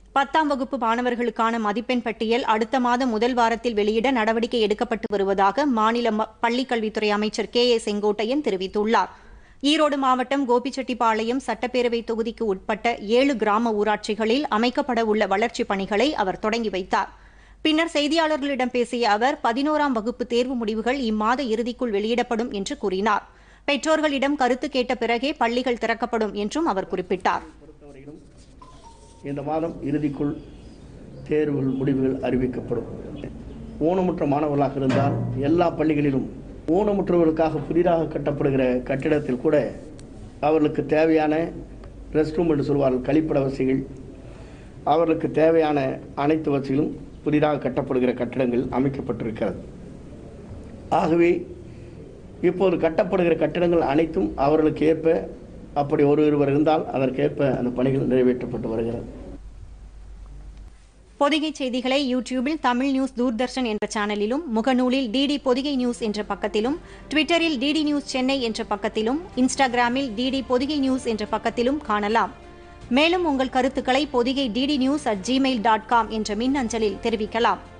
பத்தாம் வகுப்பு மாணவர்களுக்கான மதிப்பெண் பட்டியல் அடுத்த மாதம் முதல் வாரத்தில் வெளியிட நடவடிக்கை எடுக்கப்பட்டு வருவதாக மாநில ம- பள்ளிக்கல்வித்துறை அமைச்சர் கே ஏ செங்கோட்டையன் தெரிவித்துள்ளார் ஈரோடு மாவட்டம் கோபிச்செட்டிப்பாளையம் சட்டப்பேரவை தொகுதிக்கு உட்பட்ட ஏழு கிராம ஊராட்சிகளில் அமைக்கப்பட உள்ள வளர்ச்சிப் பணிகளை அவர் தொடங்கி வைத்தார் பின்னர் செய்தியாளர்களிடம் பேசிய அவர் பதினோராம் வகுப்பு தேர்வு முடிவுகள் இம்மாத இறுதிக்குள் வெளியிடப்படும் என்று கூறினார் பெற்றோர்களிடம் கருத்து கேட்ட பிறகே பள்ளிகள் திறக்கப்படும் என்றும் அவர் குறிப்பிட்டார் பொறுத்தவரையிலும் இந்த மாதம் இறுதிக்குள் தேர்வுகள் முடிவுகள் அறிவிக்கப்படும் ஊனமுற்ற மாணவர்களாக இருந்தால் எல்லா பள்ளிகளிலும் ஊனமுற்றவர்களுக்காக புதிதாக கட்டப்படுகிற கட்டிடத்தில் கூட அவர்களுக்கு தேவையான ரெஸ்ட் ரூம் என்று சொல்வார்கள் கழிப்பிட வசதிகள் அவர்களுக்கு தேவையான அனைத்து வசதிகளும் புதிதாக கட்டப்படுகிற கட்டிடங்கள் அமைக்கப்பட்டிருக்கிறது ஆகவே இப்போது கட்டப்படுகிற கட்டிடங்கள் அனைத்தும் அவர்களுக்கு ஏற்ப அப்படி ஒரு ஒருவர் இருந்தால் அதற்கேற்ப அந்த பணிகள் நிறைவேற்றப்பட்டு வருகிறது பொதிகை செய்திகளை யூடியூபில் தமிழ் நியூஸ் தூர்தர்ஷன் என்ற சேனலிலும் முகநூலில் டிடி பொதிகை நியூஸ் என்ற பக்கத்திலும் ட்விட்டரில் டிடி நியூஸ் சென்னை என்ற பக்கத்திலும் இன்ஸ்டாகிராமில் டிடி பொதிகை நியூஸ் என்ற பக்கத்திலும் காணலாம் மேலும் உங்கள் கருத்துக்களை Podhigai DD news at Gmail dot com என்ற மின் அஞ்சலில் தெரிவிக்கலாம்